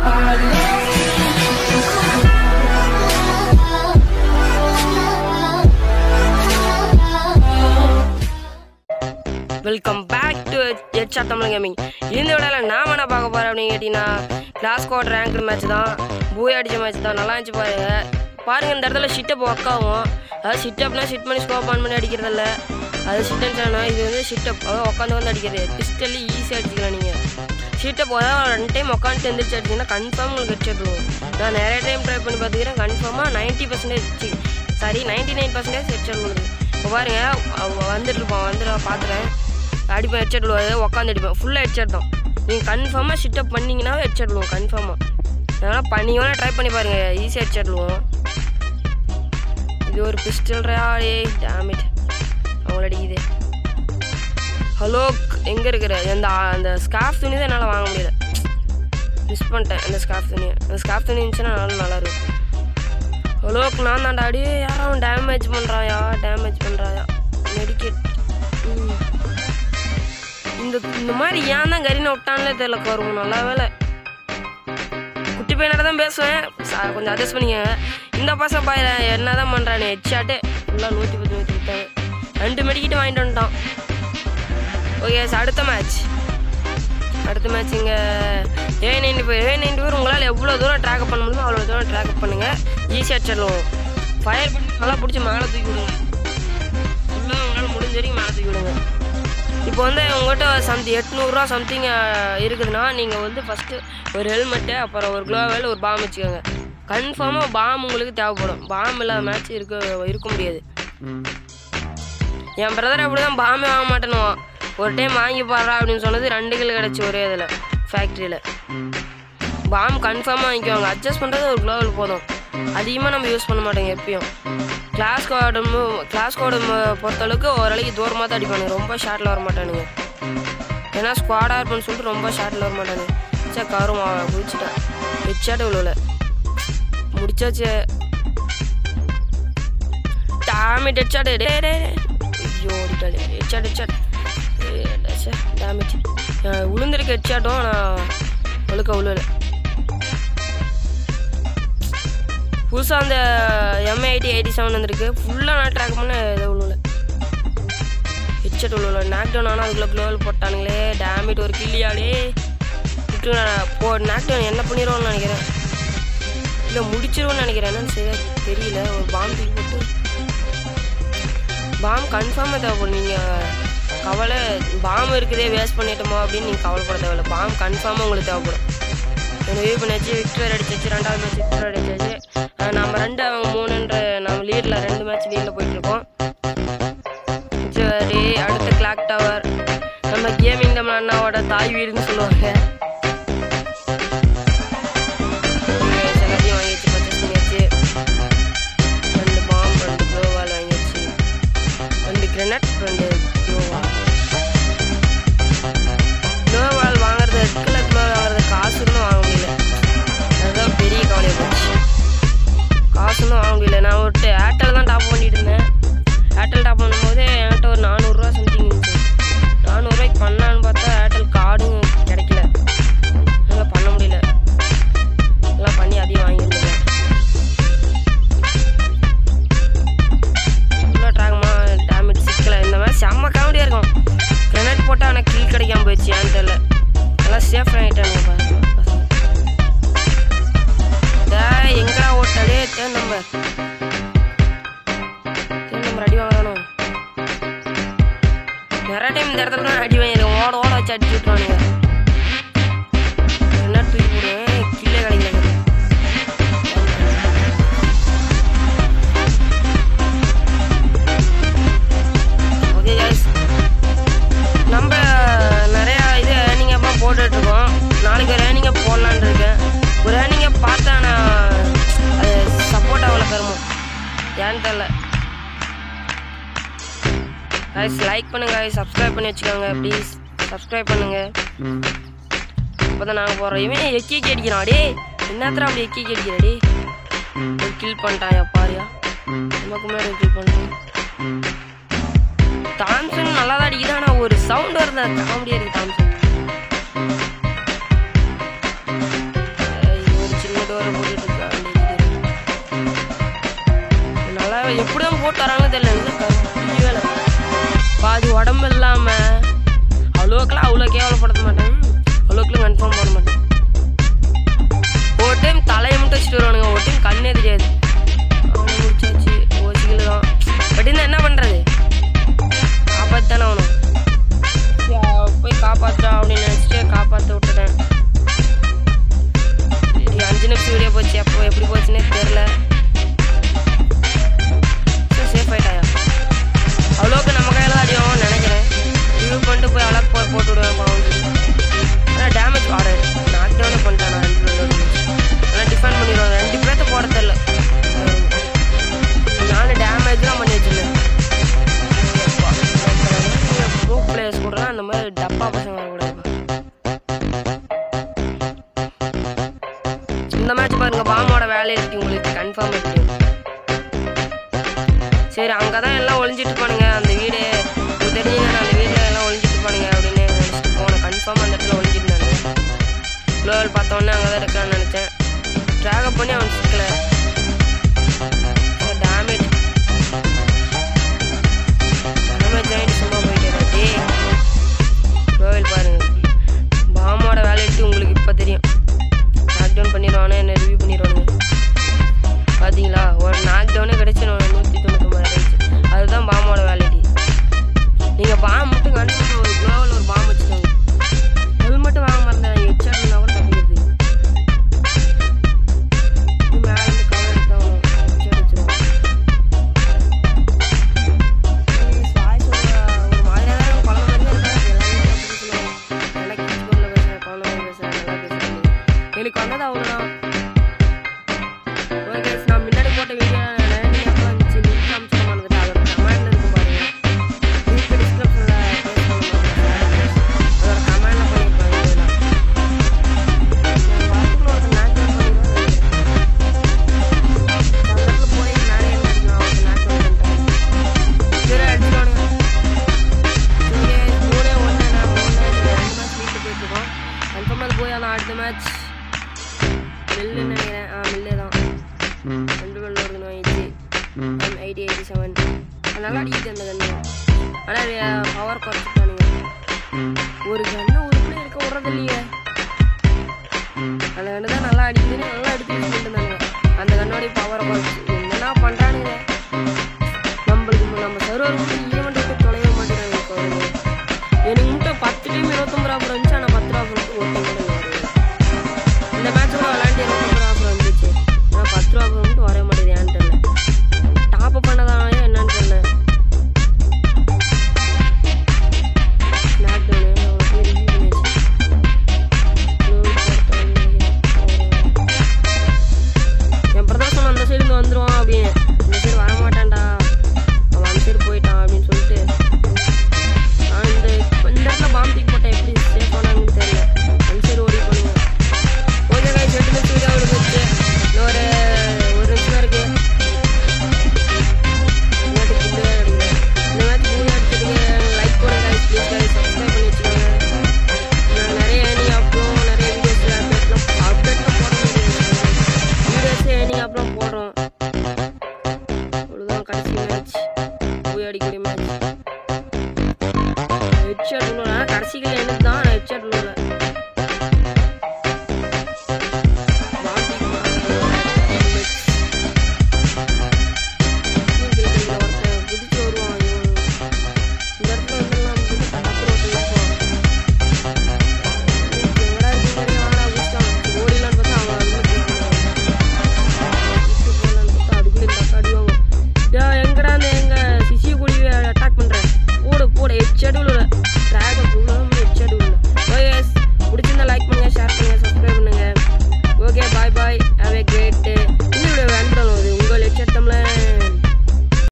Welcome back to ஹெச்ஆ Tamil gaming இந்த விடையில் நாம் என்ன பார்க்க போகிறோம் அப்படின்னு கேட்டிங்கன்னா கிளாஸ் கோட் ரேங்க்டு மேட்ச் தான் பூய் அடித்த மேட்ச் தான் நல்லா இருந்துச்சு பாருங்க பாருங்க இந்த இடத்துல ஷிட்டப் ஒர்க் ஆகும் அதாவது ஷிட்டப்னா ஷிட் பண்ணி ஸ்கோப் ஆன் பண்ணி அடிக்கிறதில்ல அது ஷிட்டன் சொன்னால் இது வந்து ஷிட்டப் அதாவது உட்காந்து வந்து அடிக்கிறது பிஸ்டல்லி ஈஸியாக அடிச்சுக்கலாம் நீங்கள் ஷீட்டப் அதாவது ரெண்டு டைம் உட்காந்து எந்திரிச்சு அடிச்சிங்கன்னா கன்ஃபார்ம் உங்களுக்கு ஹெட்ஷெட் நான் நிறைய டைம் ட்ரை பண்ணி பார்த்துக்கிறேன் கன்ஃபார்மாக ninety percentage sorry ninety nine percentage headshot உங்களுக்கு இப்போ பாருங்க அவ வந்துட்டு இருப்பான் வந்து நான் பார்த்துறேன் அடிப்பேன் ஹெட்ஷெட் விழுவாது உட்காந்து அடிப்பேன் ஃபுல்லாக ஹெட்ஷெட் தான் நீங்கள் கன்ஃபார்மாக ஷிட்டப் பண்ணிங்கன்னா ஹெட்ஷெட் விழுவும் கன்ஃபார்மாக அதனால் பண்ணி வேணால் ட்ரை பண்ணி பாருங்கள் ஈஸியாக ஹெட்ஷெட் விழுவும் இது ஒரு பிஸ்டல் ரே டேமிட் அவங்கள அடிக்குது ஹலோ எங்கே இருக்கிற அந்த அந்த ஸ்கார்ஃப் துணி தான் என்னால் வாங்க முடியல மிஸ் பண்ணிட்டேன் அந்த ஸ்கார்ஃப் துணி அந்த ஸ்கார்ஃப் துணி இருந்துச்சுன்னா நல்லா நல்லா இருக்கும் ஹலோக்கு நான் தான்டா அடி யாரும் டேமேஜ் பண்ணுறாயா டேமேஜ் பண்ணுறாயா மெடிக்கெட் இந்த இந்த மாதிரி ஏன் தான் கரினை விட்டான்லே தெரியல வரும் நல்ல வேலை குட்டி பையனோட தான் பேசுவேன் ச- கொஞ்சம் அட்ஜஸ்ட் பண்ணிக்கங்க இந்த பசங்க பாரு என்ன தான் பண்ணுறானே ஹெட்ஷாட்டு ஃபுல்லாக நூற்றி பத்து நூற்றி விட்டாரு ரெண்டு மெடிக்கிட்டு வாங்கிட்டு வந்துட்டான் ஓகே சார் அடுத்த மேட்ச் அடுத்த மேட்ச் இங்கே A ninety five A ninety five உங்களால் எவ்வளோ தூரம் ட்ராக் பண்ண முடியுமோ அவ்வளோ தூரம் ட்ராக் பண்ணுங்கள் ஈஸியாக செல்லும் ஃபயர் பண்ணி நல்லா பிடிச்சி மேலே தூக்கி விடுங்க ஃபுல்லாக உங்களால் முடிஞ்ச வரைக்கும் மேலே தூக்கி விடுங்க இப்போ வந்து உங்கள்கிட்ட சம்தி எட்நூறுரூவா சம்திங் இருக்குதுன்னா நீங்கள் வந்து ஃபஸ்ட்டு ஒரு ஹெல்மெட்டு அப்புறம் ஒரு க்ளோவல் ஒரு பாம் வச்சுக்கோங்க கன்ஃபார்மாக பாம் உங்களுக்கு தேவைப்படும் பாம் இல்லாத மேட்ச் இருக்க இருக்க முடியாது என் பிரதர் அப்படி தான் பாமே வாங்க மாட்டேனுவான் ஒரு டைம் வாங்கி பாடுறா அப்படின்னு சொன்னது ரெண்டு கிலோ கிடச்சி ஒரே இதில் ஃபேக்ட்ரியில் பாம் கன்ஃபார்மாக வாங்கிக்குவாங்க அட்ஜஸ்ட் பண்ணுறது ஒரு க்ளோவல் போதும் அதிகமாக நம்ம யூஸ் பண்ண மாட்டோங்க எப்பயும் கிளாஸ் கோடு கிளாஸ் கோடு பொறுத்தளவுக்கு ஓரளவுக்கு தூரமாக தான் அடிப்பானுங்க ரொம்ப ஷார்ட்டில் வர மாட்டானுங்க ஏன்னா ஸ்குவாடாக இருப்பேன்னு சொல்லிட்டு ரொம்ப ஷார்ட்டில் வர மாட்டானுங்க சே கரும் குதிச்சிட்டேன் ஹெட்ஷாட் இவ்வளோல முடிச்சாச்சு டேமேஜ் ஹெட்ஷாட் டே டே டே. ஐயோ ஓடிட்டாலே ஹெட்ஷாட் ஹெட்ஷாட் டேமேஜ் உளுந்திருக்கு ஹெட்ஷாட்டும் ஆனால் ஒழுக்க உழுவல புதுசாக அந்த எம்ஐடி எயிட்டி செவன் வந்திருக்கு ஃபுல்லாக நான் ட்ராக் பண்ண எதை உழுவல ஹெட்ஷாட் உழுவல நாக் டவுன் ஆனால் அதுக்குள்ளே க்ளோவல் போட்டானுங்களே டேமேஜ் ஒரு கில்லியாலே விட்டு நான் போ நாக் டவுன் என்ன பண்ணிடுவோம்னு நினைக்கிறேன் இல்லை முடிச்சிருவோம்னு நினைக்கிறேன் என்னன்னு சரியா தெரியல ஒரு பாம்பு தூக்கி போட்டு பாம் கன்ஃபார்மாக தேவைப்படும் நீங்கள் கவலை பாம் இருக்குதே வேஸ்ட் பண்ணிட்டோமோ அப்படின்னு நீங்கள் கவலைப்பட தேவையில்ல பாம் கன்ஃபார்மாக உங்களுக்கு தேவைப்படும் எனக்கு வியூ பண்ணியாச்சு விக்டர் அடிச்சாச்சு ரெண்டாவது மேட்ச் விக்டர் அடிச்சாச்சு அஹ் நம்ம ரெண்டு அவங்க மூணுன்ற நம்ம லீடில் ரெண்டு மேட்ச் லீடில் போயிட்டுருக்கோம் சரி அடுத்த கிளாக் டவர் நம்ம கேமிங் நம்ம அண்ணாவோட தாய் வீடுன்னு சொல்லுவாங்க எல்லாத்தையும் வாங்கியாச்சு பர்ச்சேஸ் பண்ணியாச்சு ரெண்டு பாம் ரெண்டு க்ளோவால் வாங்கியாச்சு ரெண்டு கிரனட் ரெண்டு க்ளோவால் க்ளோவால் வாங்குறது ரெட் கலர் க்ளோ வாங்குறது காசுன்னு வாங்க முடியல அதுதான் பெரிய கவலையாக போச்சு காசுன்னு வாங்க முடியல நான் ஒரு ஏர்டெல் தான் டாப் பண்ணிட்டு இருந்தேன் ஏர்டெல் டாப் பண்ணும்போது என்கிட்ட ஒரு நானூறுரூவா சம்திங் இருந்துச்சு நானூறுரூவாய்க்கு பண்ணலான்னு பார்த்தா ஏர்டெல் கார்டும் கிடைக்கல என்னால் பண்ண முடியல எல்லாம் பண்ணி அதையும் வாங்கியிருந்தேன் இவ்வளோ ட்ராகமா டேமேஜ் சிக்கல இந்த மாதிரி செம்ம காமெடியாக இருக்கும் கிரனட் போட்டால் ஆனால் கில் கிடைக்காம போயிடுச்சு ஏன்னு தெரியல எல்லாம் சேஃப் ஆகிட்டானுங்க பசங்க டேய், எங்கடா ஓட்டாடே தேர்ட் நம்பர் தேர்ட் நம்பர் அடி வாங்கணும் நிறைய டைம் இந்த இடத்துல தான் அடி வாங்கிருக்கேன் ஓட ஓட வச்சு அடிச்சு விட்டுருவானுங்க என்ன தூக்கி போடுவேன் கில்லே கிடைக்கல ஓகே guys நம்ம நிறைய இது ஏர்னிங் அப்போ போட்டுட்ருக்கோம் நாளைக்கு ஒரு ஏர்னிங்கை போடலான்னு இருக்கேன் ஒரு ஏர்னிங்கை பார்த்தா நான் அது சப்போர்ட் ஆகல பெருமோ ஏன்னு தெரில guys லைக் பண்ணுங்க guys சப்ஸ்கிரைப் பண்ணி வச்சுக்கோங்க ப்ளீஸ் சப்ஸ்கிரைப் பண்ணுங்க அப்போ தான் நாங்கள் போகிறோம் இவன் எக்கி எக்கி அடிக்கிறான் டே என்னத்திரம் அப்படி எக்கி எக்கி அடிக்கிறா டே கில் பண்ணிட்டான் பாரியா நமக்கு மேலே கில் பண்ணிட்டான் தாம்சன் நல்லா தான் அடிக்குது ஆனால் ஒரு சவுண்ட் வருது காமெடியாக இருக்கு தாம்சன் எப்படி தான் போட்டு வராங்கன்னு தெரியல எனக்கு கண்டிப்பாக இல்லை பாதி உடம்பு இல்லாமல் அவ்வளோக்கெல்லாம் அவ்வளோ கேவலப்படுத்த மாட்டேன் அவ்வளோக்கெல்லாம் கன்ஃபார்ம் பண்ண மாட்டேன் ஒரு டைம் தலையை மட்டும் வச்சுட்டு வருவானுங்க ஒரு டைம் கண்ணே தெரியாது அவனை முடிச்சாச்சு ஓசிக்கல தான் பட் இருந்தால் என்ன பண்ணுறது காப்பாற்றி தானே ஆகணும் சரி, போய் காப்பாற்றுறா அப்படின்னு நினச்சிட்டு காப்பாற்ற விட்டுட்டேன் சரி அஞ்சு நிமிஷம் வீடியோ போச்சு அப்போ எப்படி போச்சுன்னே தெரில சேஃப் ஆயிட்டாயா அவ்வளோக்கு நம்ம கையில் தான் அடியும் நினைக்கிறேன் ரிவ்யூ பண்ணிட்டு போய் அழகு போ போட்டு விடுவேன் பாவம் ஆனால் டேமேஜ் ஆர்டர் நாக் டவுனே பண்ணிட்டேன் நான் ரெண்டு பேரும் ஆனால் டிஃபெண்ட் பண்ணிடுவாங்க ரெண்டு பேர்த்த போட தெரில நானும் டேமேஜ் தான் பண்ணி வச்சிருந்தேன் ப்ரோ பிளேயர்ஸ் கூடலாம் அந்த மாதிரி டப்பா பசங்க வரக்கூடாது இந்த மேட்ச் பாருங்க பாமோட வேலை இருக்கு உங்களுக்கு கன்ஃபார்ம் இருக்கு சரி அங்கே தான் எல்லாம் ஒளிஞ்சிட்டு இருப்பானுங்க அந்த வீடு உங்களுக்கு தெரிஞ்சுங்க நான் அந்த வீட்டில் எல்லாம் ஒளிஞ்சிட்டு இருப்பானுங்க அப்படின்னு நினச்சிட்டு போனேன் கன்ஃபார்ம் அந்த இடத்துல ஒளிஞ்சிருந்தாங்க குளோவல் பார்த்தோன்னே அங்கே தான் இருக்கலாம்னு நினச்சேன் ட்ராகப் பண்ணி அவன் சிக்கல டேமேஜ் டேமேஜ் ஆகிட்டு சும்மா போயிட்டே டே குளோவல் பாருங்க பாமோட வேலை எடுத்து உங்களுக்கு இப்போ தெரியும் நாக் டவுன் பண்ணிடுவானே என்ன ரிவ்யூ பண்ணிடுவானுங்க பார்த்தீங்களா ஒரு நாக் டவுனே கிடச்சி நூற்றி தொண்ணூத்தொம்பது ஆயிடுச்சு அதுதான் பாம்போட வேலிட்டி நீங்கள் பாம் மட்டும் கண்டிப்பாக ஒரு குளோவில் ஒரு பாம் வச்சுக்கோங்க ஹெல்மெட்டு வாங்க மறந்தேன் ஹெட்ஷாட் இருந்தால் கூட தப்பிக்கிறது மேலே இருந்து கவர் எடுத்தாலும் ஹெட்ஷாட் வச்சுருவோம் வாய்ஸ் ஒரு மாதிரியாக தான் இருக்கும், குழந்தை மாதிரி தான் இருக்காது எல்லாமே அப்படி சொல்லுவாங்க நல்லா கிச்சு குரலில் பேசுகிறேன் குழந்தை மாதிரி பேசுகிறேன் நல்லா பேசுகிறேன் எனக்கு வந்தது அவ்வளோதான் ஓகே guys, நான் முன்னாடி போட்ட வீடியோ லேண்டிங் அப்போ இருந்துச்சு லிங்க் காமிச்சு மறந்துட்டு அதோட கமெண்ட்ல இருக்கும் பாருங்க லிங்க் டிஸ்கிரிப்ஷனில் போஸ்ட் பண்ண மாட்டேன் அதோட கமெண்ட்ல பண்ணியிருப்பாங்க இதெல்லாம் வாரத்துக்குள்ள ஒரு நாக் டவுன் பண்ணிடுவாங்க சந்தர்ப்பத்தில் போய் நானே என்ன அடிக்கலாம் அவங்க நாக் டவுன் பண்ணிட்டாங்க சரி அடிச்சிடுவானுங்க சரி மூணே ஒன்று நான் மூணு ரெண்டு மேட்ச் வீட்டுக்கு போயிட்டுருக்கோம் கன்ஃபார்மாக அது போய் ஆனால் அடுத்த மேட்ச் மில்லுன்னு நினைக்கிறேன் ஆ மில்லே தான் ரெண்டு வெள்ள ஒரு ஆயிடுச்சு எம் எயிட்டி எயிட்டி செவன் நல்லா அடிக்குது அந்த கண்ணு ஆனால் பவர் குறைச்சிட்டானுங்க ஒரு கண்ணு உருப்படி இருக்க விட்றது இல்லையே அந்த கண்ணு தான் நல்லா அடிக்குதுன்னு நல்லா எடுத்து யூஸ் பண்ணிட்டு இருந்தாங்க அந்த கண்ணோடைய பவரை குறைச்சி என்னென்ன பண்ணுறாங்க